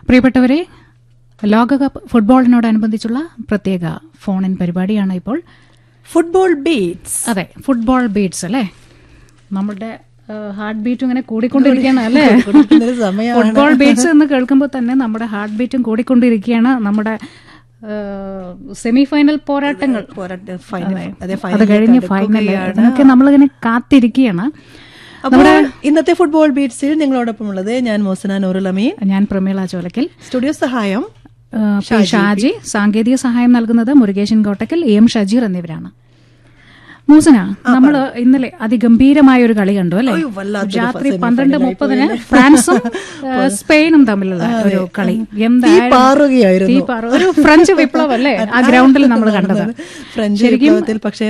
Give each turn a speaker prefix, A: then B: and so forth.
A: പ്രിയപ്പെട്ടവരെ ലോകകപ്പ് ഫുട്ബോളിനോടനുബന്ധിച്ചുള്ള പ്രത്യേക ഫോൺ ഇൻ പരിപാടിയാണ് ഇപ്പോൾ
B: ഫുട്ബോൾ ബീറ്റ്സ്
A: അതെ ഫുട്ബോൾ ബീറ്റ്സ് അല്ലേ നമ്മുടെ ഹാർട്ട് ബീറ്റും ഇങ്ങനെ കൂടിക്കൊണ്ടിരിക്കുകയാണ് അല്ലേ
B: കൂടിക്കൊണ്ടിരിക്കുന്ന ഒരു സമയമാണ്.
A: ഫുട്ബോൾ ബീറ്റ്സ് എന്ന് കേൾക്കുമ്പോൾ തന്നെ നമ്മുടെ ഹാർട്ട് ബീറ്റും കൂടിക്കൊണ്ടിരിക്കുകയാണ് നമ്മുടെ സെമി ഫൈനൽ പോരാട്ടങ്ങൾ
B: പോരാട്ട ഫൈനൽ
A: അതെ.
B: അതെ
A: അത്
B: ഫൈനൽ
A: കഴിഞ്ഞ് ഫൈനൽ ഇതിനൊക്കെ നമ്മളിങ്ങനെ കാത്തിരിക്കുകയാണ്
B: അപ്പോൾ ഇന്നത്തെ ഫുട്ബോൾ ബീറ്റ്സിൽ നിങ്ങളോടൊപ്പം ഉള്ളത് ഞാൻ മോസന നൂറുൽ അമീൻ
A: ഞാൻ പ്രമീള ചോലക്കൽ
B: സ്റ്റുഡിയോ സഹായം
A: ആ, പി. ഷാജി സാങ്കേതിക സഹായം നൽകുന്നത് മുരുകേശൻ കോട്ടക്കൽ എ എം ഷജീർ എന്നിവരാണ് മൂസന നമ്മള് ഇന്നലെ അതിഗംഭീരമായ ഒരു കളി കണ്ടു അല്ലെ
B: അയ്യോ, വല്ലാത്തൊരു
A: രാത്രി
B: semi
A: പന്ത്രണ്ട്
B: final ആയി
A: മുപ്പതിന് ഫ്രാൻസും ആ, സ്പെയിനും തമ്മിലുള്ള ഒരു കളി എന്തായാലും
B: പാറുകയായിരുന്നു
A: തീ പാറു- ഒരു ഫ്രഞ്ച് വിപ്ലവം അല്ലേ ആ ഗ്രൗണ്ടിൽ നമ്മൾ കണ്ടത്
B: ഫ്രഞ്ച് വിപ്ലവത്തിൽ പക്ഷേ